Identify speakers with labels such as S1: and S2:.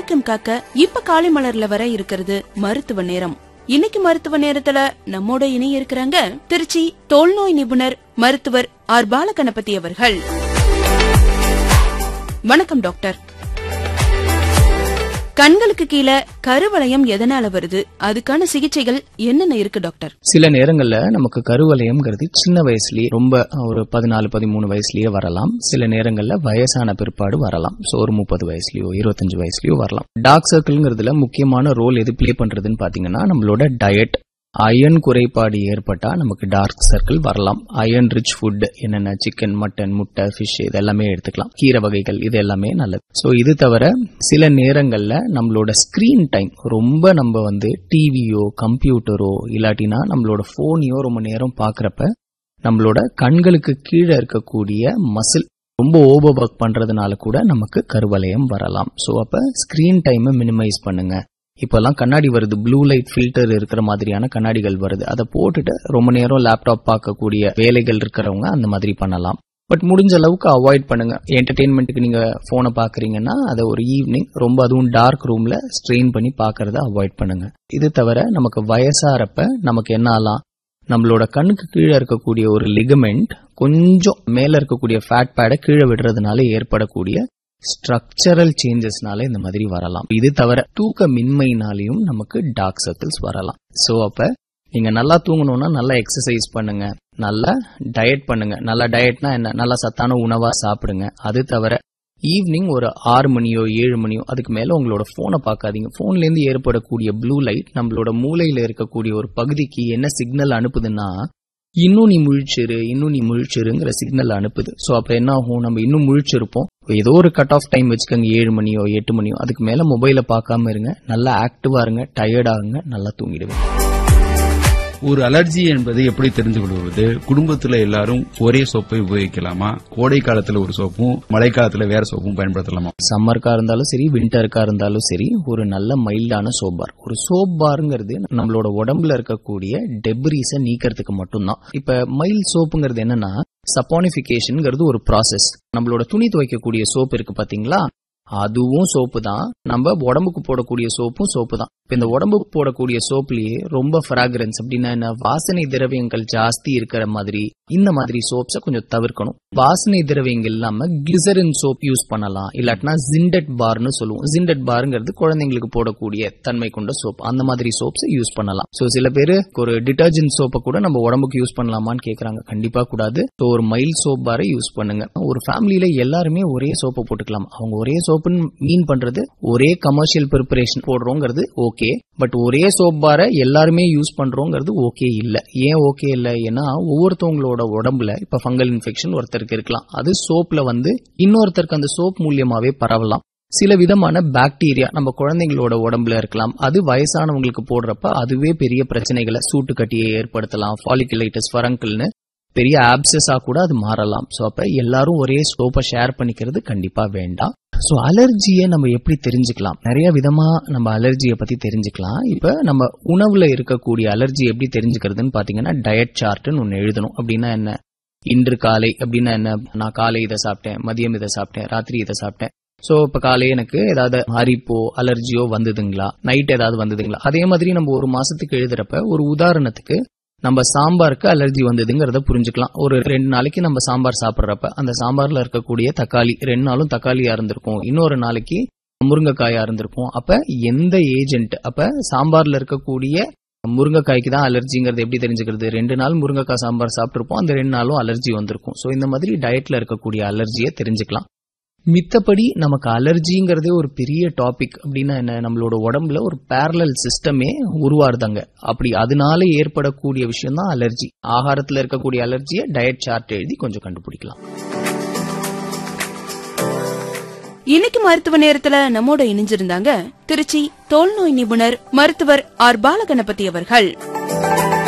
S1: ஆரோக்கியம் காக்க இப்ப காலை மலர்ல வர இருக்கிறது மருத்துவ நேரம் இன்னைக்கு மருத்துவ நேரத்துல நம்மோட இணைய இருக்கிறாங்க திருச்சி தோல்நோய் நிபுணர் மருத்துவர் ஆர் பாலகணபதி அவர்கள் வணக்கம் டாக்டர் கண்களுக்கு கீழே கருவளையம் எதனால வருது அதுக்கான சிகிச்சைகள் என்னென்ன இருக்கு டாக்டர்
S2: சில நேரங்கள்ல நமக்கு கருவலயம்ங்கிறது சின்ன வயசுலயே ரொம்ப ஒரு பதினாலு பதிமூணு வயசுலயே வரலாம் சில நேரங்கள்ல வயசான பிற்பாடு வரலாம் சோ ஒரு முப்பது வயசுலயோ இருபத்தஞ்சு வயசுலயோ வரலாம் டார்க் சர்க்கிள்ங்கிறதுல முக்கியமான ரோல் எது ப்ளே பண்றதுன்னு பாத்தீங்கன்னா நம்மளோட டயட் அயன் குறைபாடு ஏற்பட்டா நமக்கு டார்க் சர்க்கிள் வரலாம் அயன் ரிச் ஃபுட் என்னென்ன சிக்கன் மட்டன் முட்டை ஃபிஷ் இதெல்லாமே எடுத்துக்கலாம் கீரை வகைகள் இது எல்லாமே நல்லது ஸோ இது தவிர சில நேரங்கள்ல நம்மளோட ஸ்கிரீன் டைம் ரொம்ப நம்ம வந்து டிவியோ கம்ப்யூட்டரோ இல்லாட்டினா நம்மளோட போனையோ ரொம்ப நேரம் பார்க்கறப்ப நம்மளோட கண்களுக்கு கீழே இருக்கக்கூடிய மசில் ரொம்ப ஓவர் ஒர்க் பண்றதுனால கூட நமக்கு கருவலயம் வரலாம் ஸோ அப்ப ஸ்கிரீன் டைமை மினிமைஸ் பண்ணுங்க இப்பெல்லாம் கண்ணாடி வருது ப்ளூ லைட் ஃபில்டர் இருக்கிற மாதிரியான கண்ணாடிகள் வருது அதை போட்டுட்டு ரொம்ப நேரம் லேப்டாப் பார்க்கக்கூடிய வேலைகள் இருக்கிறவங்க அந்த மாதிரி பண்ணலாம் பட் முடிஞ்ச அளவுக்கு அவாய்ட் பண்ணுங்க என்டர்டெயின்மெண்ட்டுக்கு நீங்க போனை பாக்குறீங்கன்னா அதை ஒரு ஈவினிங் ரொம்ப அதுவும் டார்க் ரூம்ல ஸ்ட்ரெயின் பண்ணி பாக்குறத அவாய்ட் பண்ணுங்க இது தவிர நமக்கு வயசாறப்ப நமக்கு என்ன ஆகலாம் நம்மளோட கண்ணுக்கு கீழே இருக்கக்கூடிய ஒரு லிகமெண்ட் கொஞ்சம் மேல இருக்கக்கூடிய ஃபேட் பேடை கீழே விடுறதுனால ஏற்படக்கூடிய ஸ்ட்ரக்சரல் சேஞ்சஸ்னால இந்த மாதிரி வரலாம் இது தவிர தூக்க மின்மையினாலையும் நமக்கு டார்க் சர்க்கிள்ஸ் வரலாம் சோ அப்ப நீங்க நல்லா தூங்கணும்னா நல்லா எக்ஸசைஸ் பண்ணுங்க நல்லா டயட் பண்ணுங்க நல்லா டயட்னா என்ன நல்லா சத்தான உணவா சாப்பிடுங்க அது தவிர ஈவினிங் ஒரு ஆறு மணியோ ஏழு மணியோ அதுக்கு மேல உங்களோட போனை பார்க்காதீங்க போன்ல இருந்து ஏற்படக்கூடிய ப்ளூ லைட் நம்மளோட மூளையில இருக்கக்கூடிய ஒரு பகுதிக்கு என்ன சிக்னல் அனுப்புதுன்னா இன்னும் நீ முழிச்சிரு இன்னும் நீ முழிச்சிருங்கிற சிக்னல் அனுப்புது சோ அப்ப என்ன ஆகும் நம்ம இன்னும் முழிச்சிருப்போம் ஏதோ ஒரு கட் ஆஃப் டைம் வச்சுக்கோங்க ஏழு மணியோ எட்டு மணியோ அதுக்கு மேல மொபைலை பார்க்காம இருங்க நல்லா ஆக்டிவா இருங்க டயர்ட் ஆகுங்க நல்லா தூங்கிடுவேன்
S3: ஒரு அலர்ஜி என்பதை எப்படி தெரிந்து கொள்வது குடும்பத்துல எல்லாரும் ஒரே சோப்பை உபயோகிக்கலாமா கோடை காலத்துல ஒரு சோப்பும் மழை காலத்துல வேற சோப்பும் பயன்படுத்தலாமா
S2: சம்மருக்கா இருந்தாலும் சரி விண்டருக்கா இருந்தாலும் சரி ஒரு நல்ல மைல்டான சோப் பார் ஒரு சோப் பார்ங்கிறது நம்மளோட உடம்புல இருக்கக்கூடிய டெப்ரீஸை நீக்கிறதுக்கு மட்டும்தான் இப்ப மைல் சோப்புங்கிறது என்னன்னா சப்பானிபிகேஷன்ங்கிறது ஒரு ப்ராசஸ் நம்மளோட துணி துவைக்கக்கூடிய சோப் இருக்கு பாத்தீங்களா அதுவும் சோப்பு தான் நம்ம உடம்புக்கு போடக்கூடிய சோப்பும் சோப்பு தான் இப்ப இந்த உடம்புக்கு போடக்கூடிய சோப்லயே ரொம்ப ஃபிராக்ரன்ஸ் அப்படின்னா என்ன வாசனை திரவியங்கள் ஜாஸ்தி இருக்கிற மாதிரி இந்த மாதிரி சோப்ஸை கொஞ்சம் தவிர்க்கணும் வாசனை திரவியங்கள் இல்லாம கிளிசரின் சோப் யூஸ் பண்ணலாம் இல்லாட்டினா ஜிண்டட் பார்னு சொல்லுவோம் ஜிண்டட் பார்ங்கிறது குழந்தைங்களுக்கு போடக்கூடிய தன்மை கொண்ட சோப் அந்த மாதிரி சோப்ஸ் யூஸ் பண்ணலாம் சோ சில பேரு ஒரு டிட்டர்ஜென்ட் சோப்பை கூட நம்ம உடம்புக்கு யூஸ் பண்ணலாமான்னு கேக்குறாங்க கண்டிப்பா கூடாது ஸோ ஒரு மைல் சோப் பாரை யூஸ் பண்ணுங்க ஒரு ஃபேமிலியில எல்லாருமே ஒரே சோப்பை போட்டுக்கலாம் அவங்க ஒரே சோப்புன்னு மீன் பண்றது ஒரே கமர்ஷியல் ப்ரிப்பரேஷன் போடுறோங்கிறது ஓகே பட் ஒரே சோப் பாரை எல்லாருமே யூஸ் பண்றோங்கிறது ஓகே இல்ல ஏன் ஓகே இல்ல ஏன்னா ஒவ்வொருத்தவங்களோட உடம்புல இப்ப ஃபங்கல் இன்ஃபெக்ஷன் ஒருத்தருக்கு இருக்கலாம் அது சோப்ல வந்து இன்னொருத்தருக்கு அந்த சோப் மூலியமாவே பரவலாம் சில விதமான பாக்டீரியா நம்ம குழந்தைங்களோட உடம்புல இருக்கலாம் அது வயசானவங்களுக்கு போடுறப்ப அதுவே பெரிய பிரச்சனைகளை சூட்டு கட்டியை ஏற்படுத்தலாம் ஃபாலிகுலைட்டிஸ் ஃபரங்கல்னு பெரிய ஆப்சஸா கூட அது மாறலாம் சோ அப்ப எல்லாரும் ஒரே சோப்பை ஷேர் பண்ணிக்கிறது கண்டிப்பா வேண்டாம் சோ அலர்ஜியை நம்ம எப்படி தெரிஞ்சுக்கலாம் நிறைய விதமா நம்ம அலர்ஜியை பத்தி தெரிஞ்சுக்கலாம் இப்ப நம்ம உணவுல இருக்கக்கூடிய அலர்ஜி எப்படி தெரிஞ்சுக்கிறதுன்னு பாத்தீங்கன்னா டயட் சார்ட்னு ஒன்னு எழுதணும் அப்படின்னா என்ன இன்று காலை அப்படின்னா என்ன நான் காலை இதை சாப்பிட்டேன் மதியம் இதை சாப்பிட்டேன் ராத்திரி இதை சாப்பிட்டேன் சோ இப்ப காலை எனக்கு ஏதாவது அரிப்போ அலர்ஜியோ வந்ததுங்களா நைட் ஏதாவது வந்ததுங்களா அதே மாதிரி நம்ம ஒரு மாசத்துக்கு எழுதுறப்ப ஒரு உதாரணத்துக்கு நம்ம சாம்பாருக்கு அலர்ஜி வந்ததுங்கிறத புரிஞ்சுக்கலாம் ஒரு ரெண்டு நாளைக்கு நம்ம சாம்பார் சாப்பிட்றப்ப அந்த சாம்பார்ல இருக்கக்கூடிய தக்காளி ரெண்டு நாளும் தக்காளியா இருந்திருக்கும் இன்னொரு நாளைக்கு முருங்கைக்காயா இருந்திருக்கும் அப்ப எந்த ஏஜென்ட் அப்ப சாம்பார்ல இருக்கக்கூடிய முருங்கைக்காய்க்கு தான் அலர்ஜிங்கிறது எப்படி தெரிஞ்சுக்கிறது ரெண்டு நாள் முருங்கைக்காய் சாம்பார் சாப்பிட்டிருப்போம் அந்த ரெண்டு நாளும் அலர்ஜி வந்திருக்கும் சோ இந்த மாதிரி டயட்ல இருக்கக்கூடிய அலர்ஜியை தெரிஞ்சுக்கலாம் மித்தபடி நமக்கு அலர்ஜிங்கிறதே ஒரு பெரிய டாபிக் அப்படின்னா என்ன நம்மளோட உடம்புல ஒரு பேரலல் சிஸ்டமே உருவாருதாங்க அப்படி அதனால ஏற்படக்கூடிய விஷயம் தான் அலர்ஜி ஆகாரத்துல இருக்கக்கூடிய அலர்ஜியை டயட் சார்ட் எழுதி கொஞ்சம் கண்டுபிடிக்கலாம்
S1: இன்னைக்கு மருத்துவ நேரத்துல நம்மோட இணைஞ்சிருந்தாங்க திருச்சி தோல்நோய் நிபுணர் மருத்துவர் ஆர் பாலகணபதி அவர்கள்